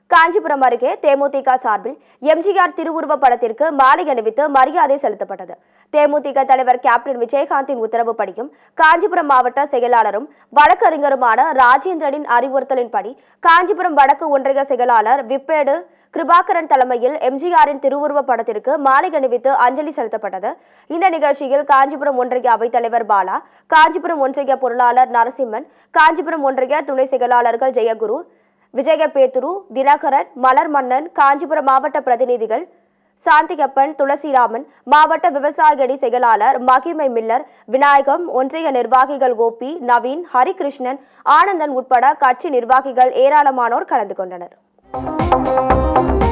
காஞ்சிபுரம் அருகே தேமுதிக சார்பில் எம்ஜிஆர் திருவுருவ படத்திற்கு மாலை அணிவித்து மரியாதை செலுத்தப்பட்டது தேமுதிக தலைவர் கேப்டன் விஜயகாந்தின் உத்தரவுப்படியும் காஞ்சிபுரம் மாவட்ட செயலாளரும் வழக்கறிஞருமான ராஜேந்திரனின் அறிவுறுத்தலின்படி காஞ்சிபுரம் வடக்கு ஒன்றிய செயலாளர் விப்பேடு கிருபாகரன் தலைமையில் எம்ஜிஆரின் திருவுருவ படத்திற்கு மாலை அணிவித்து அஞ்சலி செலுத்தப்பட்டது இந்த நிகழ்ச்சியில் காஞ்சிபுரம் ஒன்றிய அவைத்தலைவர் பாலா காஞ்சிபுரம் ஒன்றிய பொருளாளர் நரசிம்மன் காஞ்சிபுரம் ஒன்றிய துணை செயலாளர்கள் ஜெயகுரு விஜய பேத்துரு தினகரன் மலர் மன்னன் காஞ்சிபுரம் மாவட்ட பிரதிநிதிகள் சாந்திகப்பன் துளசிராமன் மாவட்ட விவசாய அணி செயலாளர் மகிமை மில்லர் விநாயகம் ஒன்றிய நிர்வாகிகள் கோபி நவீன் ஹரிகிருஷ்ணன் ஆனந்தன் உட்பட கட்சி நிர்வாகிகள் ஏராளமானோர் கலந்து கொண்டனர்